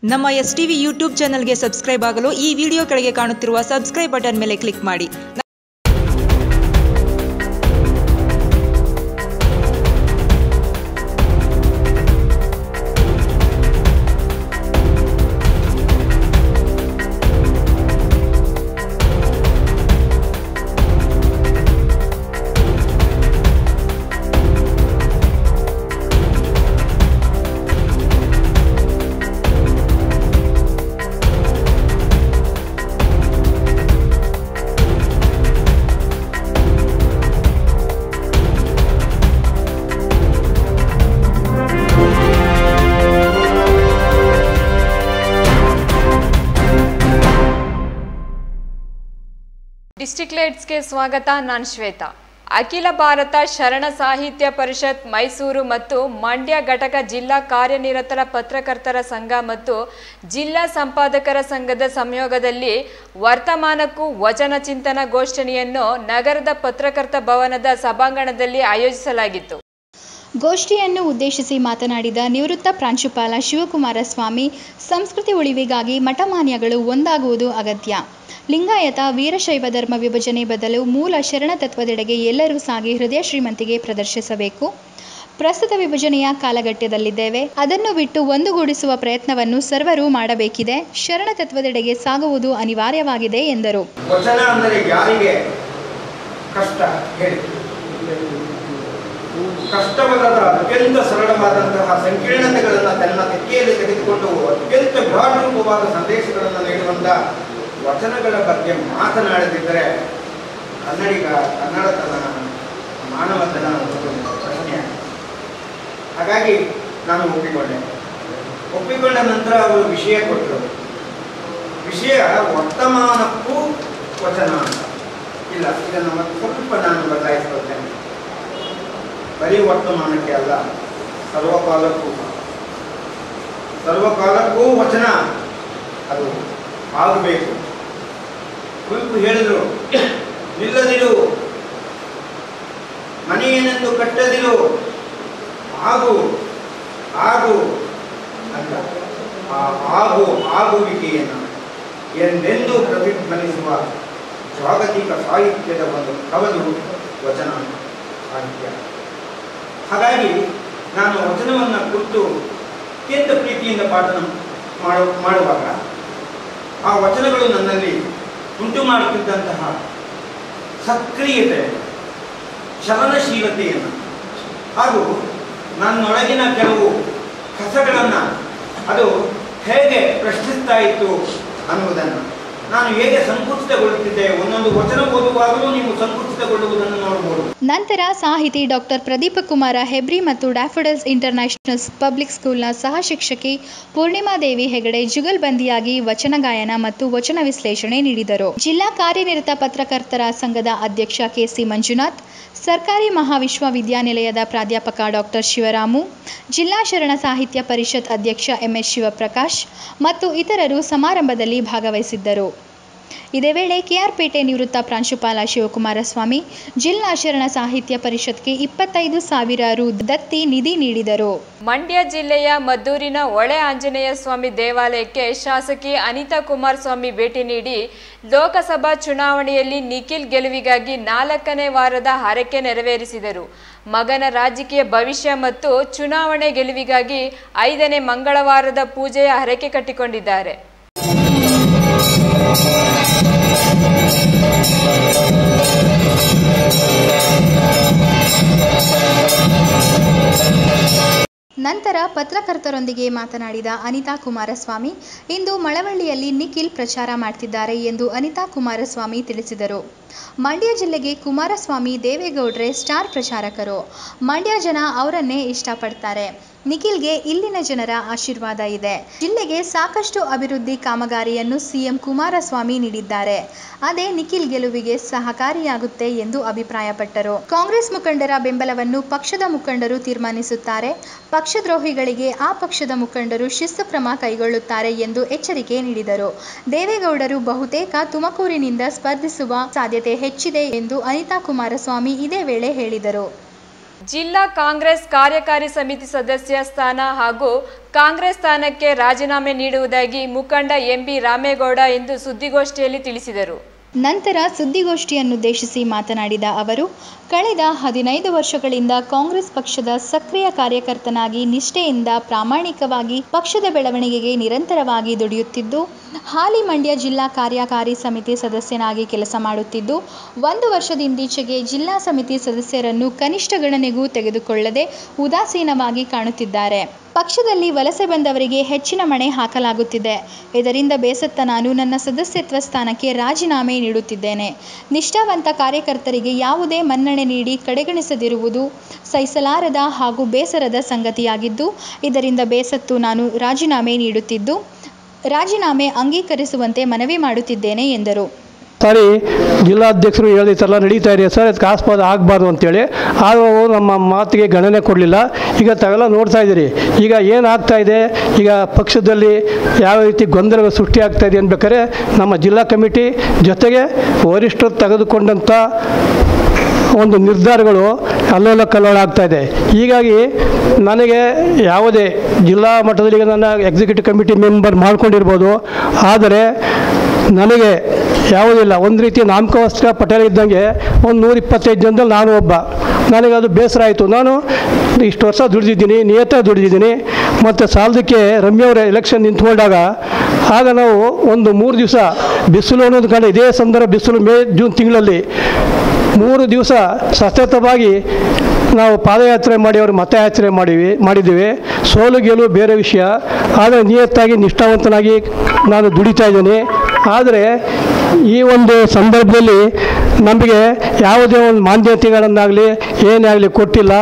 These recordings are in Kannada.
ನಮ್ಮ ಎಸ್ ಟಿವಿ ಯೂಟ್ಯೂಬ್ ಚಾನಲ್ಗೆ ಸಬ್ಸ್ಕ್ರೈಬ್ ಆಗಲು ಈ ವಿಡಿಯೋ ಕೆಳಗೆ ಕಾಣುತ್ತಿರುವ ಸಬ್ಸ್ಕ್ರೈಬ್ ಬಟನ್ ಮೇಲೆ ಕ್ಲಿಕ್ ಮಾಡಿ ಡಿಸ್ಟಿಕ್ ಲೈಟ್ಸ್ಗೆ ಸ್ವಾಗತ ನಾನು ಶ್ವೇತಾ ಅಖಿಲ ಭಾರತ ಶರಣ ಸಾಹಿತ್ಯ ಪರಿಷತ್ ಮೈಸೂರು ಮತ್ತು ಮಂಡ್ಯ ಘಟಕ ಜಿಲ್ಲಾ ಕಾರ್ಯನಿರತರ ಪತ್ರಕರ್ತರ ಸಂಘ ಮತ್ತು ಜಿಲ್ಲಾ ಸಂಪಾದಕರ ಸಂಘದ ಸಂಯೋಗದಲ್ಲಿ ವರ್ತಮಾನಕ್ಕೂ ವಚನ ಚಿಂತನ ಗೋಷ್ಠಿಯನ್ನು ನಗರದ ಪತ್ರಕರ್ತ ಭವನದ ಸಭಾಂಗಣದಲ್ಲಿ ಆಯೋಜಿಸಲಾಗಿತ್ತು ಗೋಷ್ಠಿಯನ್ನು ಉದ್ದೇಶಿಸಿ ಮಾತನಾಡಿದ ನಿವೃತ್ತ ಪ್ರಾಂಶುಪಾಲ ಶಿವಕುಮಾರ ಸ್ವಾಮಿ ಸಂಸ್ಕೃತಿ ಉಳಿವಿಗಾಗಿ ಮಠಮಾನ್ಯಗಳು ಒಂದಾಗುವುದು ಅಗತ್ಯ ಲಿಂಗಾಯತ ವೀರಶೈವ ಧರ್ಮ ವಿಭಜನೆ ಬದಲು ಮೂಲ ಶರಣ ತತ್ವದೆಡೆಗೆ ಎಲ್ಲರೂ ಸಾಗಿ ಹೃದಯ ಶ್ರೀಮಂತಿಗೆ ಪ್ರದರ್ಶಿಸಬೇಕು ಪ್ರಸ್ತುತ ವಿಭಜನೆಯ ಕಾಲಘಟ್ಟದಲ್ಲಿದ್ದೇವೆ ಅದನ್ನು ಬಿಟ್ಟು ಒಂದುಗೂಡಿಸುವ ಪ್ರಯತ್ನವನ್ನು ಸರ್ವರೂ ಮಾಡಬೇಕಿದೆ ಶರಣ ತತ್ವದೆಡೆಗೆ ಸಾಗುವುದು ಅನಿವಾರ್ಯವಾಗಿದೆ ಎಂದರು ವಚನ ಅಂದರೆ ಯಾರಿಗೆ ಕಷ್ಟ ಹೇಳಿ ಕಷ್ಟವಲ್ಲದ ಅತ್ಯಂತ ಸರಳವಾದಂತಹ ಸಂಕೀರ್ಣತೆಗಳನ್ನು ತನ್ನ ತೆಕ್ಕೆಯಲ್ಲಿ ತೆಗೆದುಕೊಂಡು ಅತ್ಯಂತ ಬೃಹತ್ ರೂಪವಾದ ಸಂದೇಶಗಳನ್ನು ನೀಡುವಂಥ ವಚನಗಳ ಬಗ್ಗೆ ಮಾತನಾಡದಿದ್ದರೆ ಕನ್ನಡಿಗ ಕನ್ನಡತನ ಮಾನವತನ ಒಂದು ಪ್ರಶ್ನೆ ಹಾಗಾಗಿ ನಾನು ಒಪ್ಪಿಕೊಂಡೆ ಒಪ್ಪಿಕೊಂಡ ನಂತರ ಅವರು ವಿಷಯ ಕೊಟ್ಟರು ವಿಷಯ ವರ್ತಮಾನಕ್ಕೂ ವಚನ ಅಂತ ಇಲ್ಲ ಇದನ್ನು ಮತ್ತೆ ಸ್ವಲ್ಪ ನಾನು ಬದಲಾಯಿಸ್ಕೊಳ್ತೇನೆ ಬರೀ ವರ್ತಮಾನಕ್ಕೆ ಅಲ್ಲ ಸರ್ವಕಾಲಕ್ಕೂ ಸರ್ವಕಾಲಕ್ಕೂ ವಚನ ಅದು ಆಗಬೇಕು ಕುವೆಂಪು ಹೇಳಿದರು ನಿಲ್ಲದಿರು ಮನೆಯನೆಂದು ಕಟ್ಟದಿರು ಆಗು ಆಗು ಅಂತ ಆ ಆಗು ಆಗುವಿಕೆಯನ್ನು ಎಂದೆಂದೂ ಪ್ರತಿಧ್ವನಿಸುವ ಜಾಗತಿಕ ಸಾಹಿತ್ಯದ ಒಂದು ಕವಲು ವಚನ ಸಾಹಿತ್ಯ ಹಾಗಾಗಿ ನಾನು ವಚನವನ್ನು ಕುರಿತು ಅತ್ಯಂತ ಪ್ರೀತಿಯಿಂದ ಪಾಠ ಮಾಡು ಮಾಡುವಾಗ ಆ ವಚನಗಳು ನನ್ನಲ್ಲಿ ಉಂಟು ಮಾಡುತ್ತಿದ್ದಂತಹ ಸಕ್ರಿಯತೆ ಚಲನಶೀಲತೆಯನ್ನು ಹಾಗೂ ನನ್ನೊಳಗಿನ ಕೆಲವು ಕಸಗಳನ್ನು ಅದು ಹೇಗೆ ಪ್ರಶ್ನಿಸ್ತಾ ಇತ್ತು ಅನ್ನುವುದನ್ನು ನಾನು ಹೇಗೆ ಸಂಕುಚಿತಗೊಳ್ಳುತ್ತಿದ್ದೆ ಒಂದೊಂದು ವಚನ ಓದುವಾಗಲೂ ನೀವು ಸಂಕುಚಿತಗೊಳ್ಳುವುದನ್ನು ನೋಡಬಹುದು ನಂತರ ಸಾಹಿತಿ ಡಾಕ್ಟರ್ ಪ್ರದೀಪ ಕುಮಾರ ಹೆಬ್ರಿ ಮತ್ತು ಡ್ಯಾಫೋಡಲ್ಸ್ ಇಂಟರ್ನ್ಯಾಷನಲ್ ಪಬ್ಲಿಕ್ ಸ್ಕೂಲ್ನ ಸಹ ಶಿಕ್ಷಕಿ ಪೂರ್ಣಿಮಾದೇವಿ ಹೆಗಡೆ ಜುಗಲ್ಬಂದಿಯಾಗಿ ವಚನ ಗಾಯನ ಮತ್ತು ವಚನ ವಿಶ್ಲೇಷಣೆ ನೀಡಿದರು ಜಿಲ್ಲಾ ಕಾರ್ಯನಿರತ ಪತ್ರಕರ್ತರ ಸಂಘದ ಅಧ್ಯಕ್ಷ ಕೆಸಿ ಮಂಜುನಾಥ್ ಸರ್ಕಾರಿ ಮಹಾವಿಶ್ವವಿದ್ಯಾನಿಲಯದ ಪ್ರಾಧ್ಯಾಪಕ ಡಾಕ್ಟರ್ ಶಿವರಾಮು ಜಿಲ್ಲಾ ಶರಣ ಸಾಹಿತ್ಯ ಪರಿಷತ್ ಅಧ್ಯಕ್ಷ ಎಂಎಸ್ ಶಿವಪ್ರಕಾಶ್ ಮತ್ತು ಇತರರು ಸಮಾರಂಭದಲ್ಲಿ ಭಾಗವಹಿಸಿದ್ದರು ಇದೇ ವೇಳೆ ಕೆಆರ್ಪೇಟೆ ನಿವೃತ್ತ ಪ್ರಾಂಶುಪಾಲ ಶಿವಕುಮಾರ ಸ್ವಾಮಿ ಜಿಲ್ಲಾ ಶರಣ ಸಾಹಿತ್ಯ ಪರಿಷತ್ಗೆ ಇಪ್ಪತ್ತೈದು ಸಾವಿರ ರು ದತ್ತಿ ನಿಧಿ ನೀಡಿದರು ಮಂಡ್ಯ ಜಿಲ್ಲೆಯ ಮದ್ದೂರಿನ ಒಳೆ ಆಂಜನೇಯ ಸ್ವಾಮಿ ದೇವಾಲಯಕ್ಕೆ ಶಾಸಕಿ ಅನಿತಾ ಕುಮಾರಸ್ವಾಮಿ ಭೇಟಿ ನೀಡಿ ಲೋಕಸಭಾ ಚುನಾವಣೆಯಲ್ಲಿ ನಿಖಿಲ್ ಗೆಲುವಿಗಾಗಿ ನಾಲ್ಕನೇ ವಾರದ ಹರಕೆ ನೆರವೇರಿಸಿದರು ಮಗನ ರಾಜಕೀಯ ಭವಿಷ್ಯ ಮತ್ತು ಚುನಾವಣೆ ಗೆಲುವಿಗಾಗಿ ಐದನೇ ಮಂಗಳವಾರದ ಪೂಜೆಯ ಹರಕೆ ಕಟ್ಟಿಕೊಂಡಿದ್ದಾರೆ ನಂತರ ಪತ್ರಕರ್ತರೊಂದಿಗೆ ಮಾತನಾಡಿದ ಅನಿತಾ ಕುಮಾರಸ್ವಾಮಿ ಇಂದು ಮಳವಳ್ಳಿಯಲ್ಲಿ ನಿಖಿಲ್ ಪ್ರಚಾರ ಮಾಡ್ತಿದ್ದಾರೆ ಎಂದು ಅನಿತಾ ಕುಮಾರಸ್ವಾಮಿ ತಿಳಿಸಿದರು ಮಂಡ್ಯ ಜಿಲ್ಲೆಗೆ ಕುಮಾರಸ್ವಾಮಿ ದೇವೇಗೌಡ್ರೆ ಸ್ಟಾರ್ ಪ್ರಚಾರಕರು ಮಂಡ್ಯ ಜನ ಅವರನ್ನೇ ಇಷ್ಟಪಡ್ತಾರೆ ನಿಖಿಲ್ಗೆ ಇಲ್ಲಿನ ಜನರ ಆಶೀರ್ವಾದ ಇದೆ ಜಿಲ್ಲೆಗೆ ಸಾಕಷ್ಟು ಅಭಿವೃದ್ಧಿ ಕಾಮಗಾರಿಯನ್ನು ಸಿಎಂ ಕುಮಾರಸ್ವಾಮಿ ನೀಡಿದ್ದಾರೆ ಅದೇ ನಿಖಿಲ್ ಗೆಲುವಿಗೆ ಸಹಕಾರಿಯಾಗುತ್ತೆ ಎಂದು ಅಭಿಪ್ರಾಯಪಟ್ಟರು ಕಾಂಗ್ರೆಸ್ ಮುಖಂಡರ ಬೆಂಬಲವನ್ನು ಪಕ್ಷದ ಮುಖಂಡರು ತೀರ್ಮಾನಿಸುತ್ತಾರೆ ಪಕ್ಷದ್ರೋಹಿಗಳಿಗೆ ಆ ಪಕ್ಷದ ಮುಖಂಡರು ಶಿಸ್ತು ಕ್ರಮ ಕೈಗೊಳ್ಳುತ್ತಾರೆ ಎಂದು ಎಚ್ಚರಿಕೆ ನೀಡಿದರು ದೇವೇಗೌಡರು ಬಹುತೇಕ ತುಮಕೂರಿನಿಂದ ಸ್ಪರ್ಧಿಸುವ ಸಾಧ್ಯತೆ ಹೆಚ್ಚಿದೆ ಎಂದು ಅನಿತಾ ಕುಮಾರಸ್ವಾಮಿ ಇದೇ ವೇಳೆ ಹೇಳಿದರು ಜಿಲ್ಲಾ ಕಾಂಗ್ರೆಸ್ ಕಾರ್ಯಕಾರಿ ಸಮಿತಿ ಸದಸ್ಯ ಸ್ಥಾನ ಹಾಗೂ ಕಾಂಗ್ರೆಸ್ ಸ್ಥಾನಕ್ಕೆ ರಾಜೀನಾಮೆ ನೀಡುವುದಾಗಿ ಮುಖಂಡ ಎಂಬಿ ರಾಮೇಗೌಡ ಎಂದು ಸುದ್ದಿಗೋಷ್ಠಿಯಲ್ಲಿ ತಿಳಿಸಿದರು ನಂತರ ಸುದ್ದಿಗೋಷ್ಠಿಯನ್ನುದ್ದೇಶಿಸಿ ಮಾತನಾಡಿದ ಅವರು ಕಳೆದ ಹದಿನೈದು ವರ್ಷಗಳಿಂದ ಕಾಂಗ್ರೆಸ್ ಪಕ್ಷದ ಸಕ್ರಿಯ ಕಾರ್ಯಕರ್ತನಾಗಿ ನಿಷ್ಠೆಯಿಂದ ಪ್ರಾಮಾಣಿಕವಾಗಿ ಪಕ್ಷದ ಬೆಳವಣಿಗೆಗೆ ನಿರಂತರವಾಗಿ ದುಡಿಯುತ್ತಿದ್ದು ಹಾಲಿ ಮಂಡ್ಯ ಜಿಲ್ಲಾ ಕಾರ್ಯಕಾರಿ ಸಮಿತಿ ಸದಸ್ಯನಾಗಿ ಕೆಲಸ ಮಾಡುತ್ತಿದ್ದು ಒಂದು ವರ್ಷದಿಂದೀಚೆಗೆ ಜಿಲ್ಲಾ ಸಮಿತಿ ಸದಸ್ಯರನ್ನು ಕನಿಷ್ಠ ಗಣನೆಗೂ ತೆಗೆದುಕೊಳ್ಳದೆ ಉದಾಸೀನವಾಗಿ ಕಾಣುತ್ತಿದ್ದಾರೆ ಪಕ್ಷದಲ್ಲಿ ವಲಸೆ ಬಂದವರಿಗೆ ಹೆಚ್ಚಿನ ಮಣೆ ಹಾಕಲಾಗುತ್ತಿದೆ ಇದರಿಂದ ಬೇಸತ್ತ ನಾನು ನನ್ನ ಸದಸ್ಯತ್ವ ಸ್ಥಾನಕ್ಕೆ ರಾಜೀನಾಮೆ ನೀಡುತ್ತಿದ್ದೇನೆ ನಿಷ್ಠಾವಂತ ಕಾರ್ಯಕರ್ತರಿಗೆ ಯಾವುದೇ ಮನ್ನಣೆ ನೀಡಿ ಕಡೆಗಣಿಸದಿರುವುದು ಸಹಿಸಲಾರದ ಹಾಗೂ ಬೇಸರದ ಸಂಗತಿಯಾಗಿದ್ದು ಇದರಿಂದ ಬೇಸತ್ತು ನಾನು ರಾಜೀನಾಮೆ ನೀಡುತ್ತಿದ್ದು ರಾಜೀನಾಮೆ ಅಂಗೀಕರಿಸುವಂತೆ ಮನವಿ ಮಾಡುತ್ತಿದ್ದೇನೆ ಎಂದರು ಸಾರಿ ಜಿಲ್ಲಾಧ್ಯಕ್ಷರು ಹೇಳಿದ್ರಲ್ಲ ನಡೀತಾ ಇದೆ ಸರ್ ಅದಕ್ಕೆ ಆಸ್ಪದ ಆಗಬಾರ್ದು ಅಂತೇಳಿ ಆದರೂ ಅವರು ನಮ್ಮ ಮಾತಿಗೆ ಗಣನೆ ಕೊಡಲಿಲ್ಲ ಈಗ ತಾವೆಲ್ಲ ನೋಡ್ತಾ ಇದ್ದೀರಿ ಈಗ ಏನಾಗ್ತಾ ಇದೆ ಈಗ ಪಕ್ಷದಲ್ಲಿ ಯಾವ ರೀತಿ ಗೊಂದಲ ಸೃಷ್ಟಿ ಆಗ್ತಾ ಇದೆ ಅನ್ಬೇಕಾದ್ರೆ ನಮ್ಮ ಜಿಲ್ಲಾ ಕಮಿಟಿ ಜೊತೆಗೆ ವರಿಷ್ಠರು ತೆಗೆದುಕೊಂಡಂಥ ಒಂದು ನಿರ್ಧಾರಗಳು ಅಲ್ಲೋಲ ಕಲ್ಲೋಲ ಆಗ್ತಾ ಇದೆ ಹೀಗಾಗಿ ನನಗೆ ಯಾವುದೇ ಜಿಲ್ಲಾ ಮಟ್ಟದಲ್ಲಿ ಈಗ ನನ್ನ ಎಕ್ಸಿಕ್ಯೂಟಿವ್ ಕಮಿಟಿ ಮೆಂಬರ್ ಮಾಡ್ಕೊಂಡಿರ್ಬೋದು ಆದರೆ ನನಗೆ ಯಾವುದಿಲ್ಲ ಒಂದು ರೀತಿ ನಾಮಕಾವಸ್ತ್ರ ಪಟೇಲ್ ಇದ್ದಂಗೆ ಒಂದು ನೂರ ಇಪ್ಪತ್ತೈದು ಜನದಲ್ಲಿ ನಾನು ಒಬ್ಬ ನನಗೆ ಅದು ಬೇಸರ ಆಯಿತು ನಾನು ಇಷ್ಟು ವರ್ಷ ದುಡಿದಿದ್ದೀನಿ ನಿಯತ್ತಾಗಿ ದುಡಿದಿದ್ದೀನಿ ಮತ್ತು ಸಾಲದಕ್ಕೆ ರಮ್ಯವರ ಎಲೆಕ್ಷನ್ ನಿಂತ್ಕೊಂಡಾಗ ಆಗ ನಾವು ಒಂದು ಮೂರು ದಿವಸ ಬಿಸಿಲು ಅನ್ನೋದು ಕಂಡು ಇದೇ ಸಂದರ್ಭ ಬಿಸಿಲು ಮೇ ಜೂನ್ ತಿಂಗಳಲ್ಲಿ ಮೂರು ದಿವಸ ಸತತವಾಗಿ ನಾವು ಪಾದಯಾತ್ರೆ ಮಾಡಿ ಅವರು ಮತಯಾತ್ರೆ ಮಾಡಿವಿ ಮಾಡಿದ್ದೀವಿ ಸೋಲು ಗೆಲುವು ಬೇರೆ ವಿಷಯ ಆದರೆ ನಿಯತ್ತಾಗಿ ನಿಷ್ಠಾವಂತನಾಗಿ ನಾನು ದುಡಿತಾ ಇದ್ದೀನಿ ಆದರೆ ಈ ಒಂದು ಸಂದರ್ಭದಲ್ಲಿ ನಮಗೆ ಯಾವುದೇ ಒಂದು ಮಾನ್ಯತೆಗಳನ್ನಾಗಲಿ ಏನೇ ಆಗಲಿ ಕೊಟ್ಟಿಲ್ಲ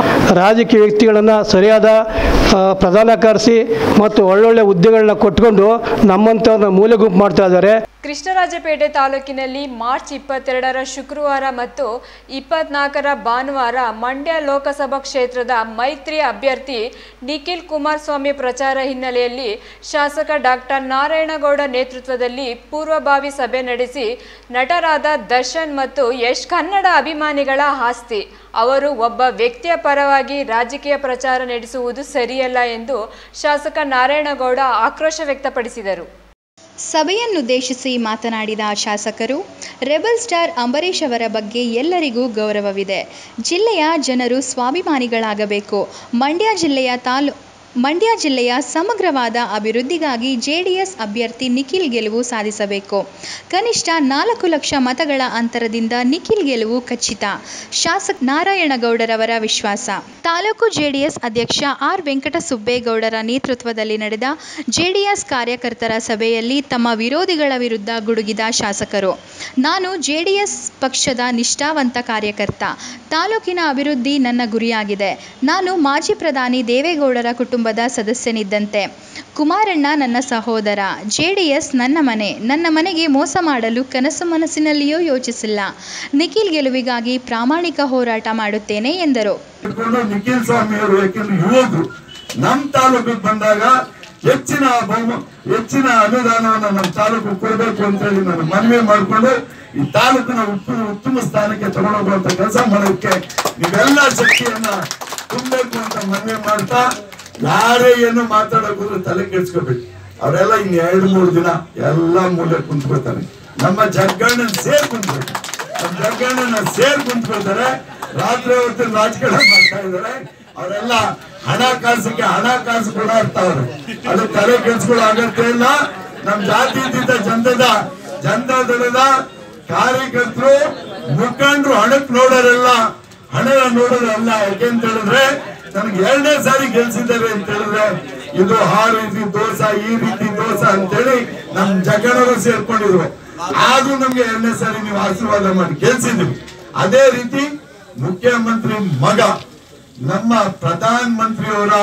ರಾಜಕೀಯ ವ್ಯಕ್ತಿಗಳನ್ನು ಸರಿಯಾದ ಆ, ಪ್ರಧಾನ ಕರೆಸಿ ಮತ್ತು ಒಳ್ಳೊಳ್ಳೆ ಹುದ್ದೆಗಳನ್ನ ಕೊಟ್ಕೊಂಡು ನಮ್ಮಂಥವ್ರನ್ನ ಮೂಲೆ ಗುಂಪು ಮಾಡ್ತಾ ಇದ್ದಾರೆ ಕೃಷ್ಣರಾಜಪೇಟೆ ತಾಲೂಕಿನಲ್ಲಿ ಮಾರ್ಚ್ ಇಪ್ಪತ್ತೆರಡರ ಶುಕ್ರವಾರ ಮತ್ತು ಇಪ್ಪತ್ನಾಲ್ಕರ ಭಾನುವಾರ ಮಂಡ್ಯ ಲೋಕಸಭಾ ಕ್ಷೇತ್ರದ ಮೈತ್ರಿ ಅಭ್ಯರ್ಥಿ ನಿಖಿಲ್ ಕುಮಾರಸ್ವಾಮಿ ಪ್ರಚಾರ ಹಿನ್ನೆಲೆಯಲ್ಲಿ ಶಾಸಕ ಡಾಕ್ಟರ್ ನಾರಾಯಣಗೌಡ ನೇತೃತ್ವದಲ್ಲಿ ಪೂರ್ವಭಾವಿ ಸಭೆ ನಡೆಸಿ ನಟರಾದ ದರ್ಶನ್ ಮತ್ತು ಯಶ್ ಕನ್ನಡ ಅಭಿಮಾನಿಗಳ ಆಸ್ತಿ ಅವರು ಒಬ್ಬ ವ್ಯಕ್ತಿಯ ಪರವಾಗಿ ರಾಜಕೀಯ ಪ್ರಚಾರ ನಡೆಸುವುದು ಸರಿಯಲ್ಲ ಎಂದು ಶಾಸಕ ನಾರಾಯಣಗೌಡ ಆಕ್ರೋಶ ವ್ಯಕ್ತಪಡಿಸಿದರು ಸಭೆಯನ್ನುದ್ದೇಶಿಸಿ ಮಾತನಾಡಿದ ಶಾಸಕರು ರೆಬಲ್ ಸ್ಟಾರ್ ಅಂಬರೀಷ್ ಅವರ ಬಗ್ಗೆ ಎಲ್ಲರಿಗೂ ಗೌರವವಿದೆ ಜಿಲ್ಲೆಯ ಜನರು ಸ್ವಾಭಿಮಾನಿಗಳಾಗಬೇಕು ಮಂಡ್ಯ ಜಿಲ್ಲೆಯ ತಾಲೂ ಮಂಡ್ಯ ಜಿಲ್ಲೆಯ ಸಮಗ್ರವಾದ ಅಭಿವೃದ್ಧಿಗಾಗಿ ಜೆಡಿಎಸ್ ಅಭ್ಯರ್ಥಿ ನಿಖಿಲ್ ಗೆಲುವು ಸಾಧಿಸಬೇಕು ಕನಿಷ್ಠ ನಾಲ್ಕು ಲಕ್ಷ ಮತಗಳ ಅಂತರದಿಂದ ನಿಖಿಲ್ ಗೆಲುವು ಖಚಿತ ಶಾಸಕ ನಾರಾಯಣಗೌಡರವರ ವಿಶ್ವಾಸ ತಾಲೂಕು ಜೆಡಿಎಸ್ ಅಧ್ಯಕ್ಷ ಆರ್ ವೆಂಕಟಸುಬ್ಬೇಗೌಡರ ನೇತೃತ್ವದಲ್ಲಿ ನಡೆದ ಜೆಡಿಎಸ್ ಕಾರ್ಯಕರ್ತರ ಸಭೆಯಲ್ಲಿ ತಮ್ಮ ವಿರೋಧಿಗಳ ವಿರುದ್ಧ ಗುಡುಗಿದ ಶಾಸಕರು ನಾನು ಜೆಡಿಎಸ್ ಪಕ್ಷದ ನಿಷ್ಠಾವಂತ ಕಾರ್ಯಕರ್ತ ತಾಲೂಕಿನ ಅಭಿವೃದ್ಧಿ ನನ್ನ ಗುರಿಯಾಗಿದೆ ನಾನು ಮಾಜಿ ಪ್ರಧಾನಿ ದೇವೇಗೌಡರ ಕುಟುಂಬದ ಸದಸ್ಯನಿದ್ದಂತೆ ಕುಮಾರಣ್ಣ ನನ್ನ ಸಹೋದರ ಜೆಡಿಎಸ್ ನನ್ನ ಮನೆ ನನ್ನ ಮನೆಗೆ ಮೋಸ ಮಾಡಲು ಕನಸು ಮನಸ್ಸಿನಲ್ಲಿಯೂ ಯೋಚಿಸಿಲ್ಲ ನಿಖಿಲ್ ಗೆಲುವಿಗಾಗಿ ಪ್ರಾಮಾಣಿಕ ಹೋರಾಟ ಮಾಡುತ್ತೇನೆ ಎಂದರು ಇಟ್ಕೊಂಡು ನಿಖಿಲ್ ಸ್ವಾಮಿ ಅವರು ಯಾಕೆಂದ್ರೆ ಯುವಕರು ನಮ್ ತಾಲೂಕಿಗೆ ಬಂದಾಗ ಹೆಚ್ಚಿನ ಬಹುಮ ಹೆಚ್ಚಿನ ಅನುದಾನವನ್ನು ನಮ್ಮ ತಾಲೂಕು ಕೊಡಬೇಕು ಅಂತ ಹೇಳಿ ನಾನು ಮನವಿ ಮಾಡಿಕೊಂಡು ಈ ತಾಲೂಕಿನ ಉತ್ತಮ ಉತ್ತಮ ಸ್ಥಾನಕ್ಕೆ ತಗೊಂಡೋಗುವಂತ ಕೆಲಸ ಮಾಡೋದಕ್ಕೆ ನೀವೆಲ್ಲ ಶಕ್ತಿಯನ್ನ ತುಂಬಬೇಕು ಅಂತ ಮನವಿ ಮಾಡ್ತಾ ಯಾರೇ ಏನು ಮಾತಾಡೋಕೆ ತಲೆ ಕೆಡ್ಸ್ಕೋಬೇಕು ಅವರೆಲ್ಲ ಇನ್ ಎರಡು ಮೂರು ದಿನ ಎಲ್ಲ ಮೂಲೆ ಕುಂತ್ಕೊಳ್ತಾರೆ ನಮ್ಮ ಜಗ್ಗಣ್ಣನ್ ಸೇರ್ ಕುಂತ್ಬೇಕು ನಮ್ಮ ಜಗ್ಗಣ್ಣನ ಸೇರ್ ಕುಂತ್ಕೊಳ್ತಾರೆ ರಾತ್ರಿ ಹೊತ್ತು ರಾಜಕಾರಣ ಮಾಡ್ತಾ ಇದ್ದಾರೆ ಅವರೆಲ್ಲ ಹಣಕಾಸಿಗೆ ಹಣಕಾಸು ಕೂಡ ಇರ್ತಾವ್ರೆ ಅದು ತಲೆ ಕೆಡ್ಸ್ಕೊಳ್ಳೋ ಅಗತ್ಯ ಇಲ್ಲ ನಮ್ ಜಾತ್ಯತೀತ ಜನತದ ಜನತಾ ದಳದ ಕಾರ್ಯಕರ್ತರು ಮುಖಂಡರು ಹಣಕ್ ನೋಡೋರೆಲ್ಲ ಹಣ ನೋಡೋರಲ್ಲ ಯಾಕೆಂತ ಹೇಳಿದ್ರೆ ನನಗೆ ಎರಡನೇ ಸಾರಿ ಗೆಲ್ಸಿದ್ದಾರೆ ಅಂತ ಹೇಳಿದ್ರೆ ಇದು ಆ ರೀತಿ ದೋಸ ಈ ರೀತಿ ದೋಸ ಅಂತೇಳಿ ನಮ್ ಜಗಣರು ಸೇರ್ಕೊಂಡಿದ್ರು ಆದ್ರೂ ನಮ್ಗೆ ಎರಡನೇ ಸಾರಿ ನೀವು ಆಶೀರ್ವಾದ ಮಾಡಿ ಗೆಲ್ಸಿದ್ವಿ ಅದೇ ರೀತಿ ಮುಖ್ಯಮಂತ್ರಿ ಮಗ ನಮ್ಮ ಪ್ರಧಾನ ಮಂತ್ರಿಯವರ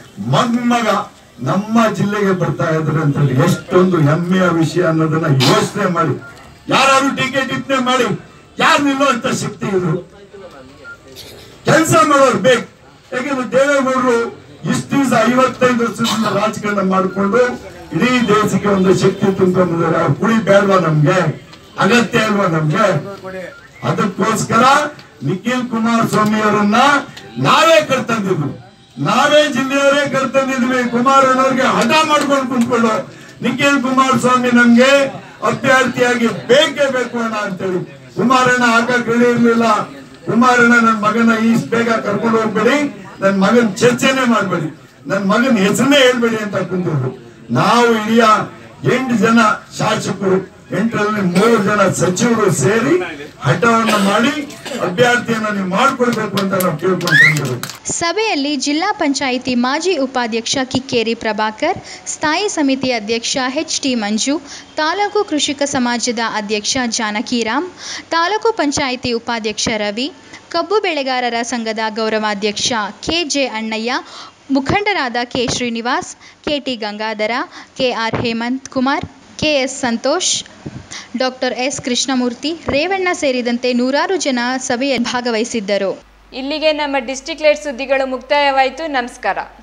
ಮೊಮ್ಮಗ ನಮ್ಮ ಜಿಲ್ಲೆಗೆ ಬರ್ತಾ ಇದ್ದಾರೆ ಅಂತ ಹೇಳಿ ಎಷ್ಟೊಂದು ಹೆಮ್ಮೆಯ ವಿಷಯ ಅನ್ನೋದನ್ನ ಯೋಚನೆ ಮಾಡಿ ಯಾರು ಟಿಕೆಟ್ ಇಟ್ನೆ ಮಾಡಿ ಯಾರು ನಿಲ್ಲುವಂತ ಶಕ್ತಿ ಇದ್ರು ಕೆಲಸ ಮಾಡೋರು ಬೇಕು ಯಾಕಂದ್ರೆ ದೇವೇಗೌಡರು ಇಷ್ಟು ದಿವಸ ಐವತ್ತೈದು ವರ್ಷದಿಂದ ರಾಜಕಾರಣ ಮಾಡಿಕೊಂಡು ಇಡೀ ದೇಶಕ್ಕೆ ಒಂದು ಶಕ್ತಿ ತುಂಬಿಕೊಂಡಿದ್ದಾರೆ ಅವ್ರು ಕುಡಿ ಬೇಡವಾ ನಮ್ಗೆ ಅಗತ್ಯ ಇಲ್ವಾ ನಮ್ಗೆ ಅದಕ್ಕೋಸ್ಕರ ನಿಖಿಲ್ ಕುಮಾರಸ್ವಾಮಿ ಅವರನ್ನ ನಾವೇ ಕರ್ತಂದಿದ್ವಿ ನಾವೇ ಜಿಲ್ಲೆಯವರೇ ಕರ್ತಂದಿದ್ವಿ ಕುಮಾರಣ್ಣವ್ರಿಗೆ ಹಠ ಮಾಡ್ಕೊಂಡು ಕುಂತ್ಕೊಳ್ಳೋ ನಿಖಿಲ್ ಕುಮಾರಸ್ವಾಮಿ ನಮ್ಗೆ ಅಭ್ಯರ್ಥಿಯಾಗಿ ಬೇಕೇ ಬೇಕು ಅಣ್ಣ ಅಂತೇಳಿ ಕುಮಾರಣ್ಣ ಹಾಕಕ್ ರೆಡಿ ಇರ್ಲಿಲ್ಲ ಕುಮಾರಣ್ಣ ನನ್ನ ಮಗನ ಈಸ್ ಬೇಗ ಕರ್ಕೊಂಡು ಹೋಗ್ಬೇಡಿ ನನ್ನ ಮಗನ್ ಚರ್ಚೆನೆ ಮಾಡ್ಬೇಡಿ ನನ್ನ ಮಗನ ಹೆಸರನ್ನೇ ಹೇಳ್ಬೇಡಿ ಅಂತ ಕುಂತಿದ್ರು ನಾವು ಇಡೀ ಎಂಟು ಜನ ಶಾಸಕರು ಎಂಟರಲ್ಲಿ ಮೂರು ಜನ ಸಚಿವರು ಸೇರಿ ಹಠವನ್ನ ಮಾಡಿ ಅಭ್ಯರ್ಥಿಯನ್ನ ನೀವು ಮಾಡ್ಕೊಡ್ಬೇಕು ಅಂತ ನಾವು ಕೇಳ್ಕೊಂಡ್ರು ಸಭೆಯಲ್ಲಿ ಜಿಲ್ಲಾ ಪಂಚಾಯಿತಿ ಮಾಜಿ ಉಪಾಧ್ಯಕ್ಷ ಕಿಕ್ಕೇರಿ ಪ್ರಭಾಕರ್ ಸ್ಥಾಯಿ ಸಮಿತಿ ಅಧ್ಯಕ್ಷ ಎಚ್ ಟಿ ಮಂಜು ತಾಲೂಕು ಕೃಷಿಕ ಸಮಾಜದ ಅಧ್ಯಕ್ಷ ಜಾನಕಿರಾಮ್ ತಾಲೂಕು ಪಂಚಾಯಿತಿ ಉಪಾಧ್ಯಕ್ಷ ರವಿ ಕಬ್ಬು ಬೆಳೆಗಾರರ ಸಂಘದ ಗೌರವಾಧ್ಯಕ್ಷ ಕೆ ಜೆ ಅಣ್ಣಯ್ಯ ಮುಖಂಡರಾದ K Srinivas K T Gangadhara K R Hemanth Kumar K S Santosh doctor S Krishnamurthy Revanna ಸೇರಿದಂತೆ ನೂರಾರು ಜನ ಸಭೆಯಲ್ಲಿ ಭಾಗವಹಿಸಿದ್ದರು ಇಲ್ಲಿಗೆ ನಮ್ಮ ಡಿಸ್ಟಿಕ್ ಲೈಟ್ ಸುದ್ದಿಗಳು ಮುಕ್ತಾಯವಾಯಿತು ನಮಸ್ಕಾರ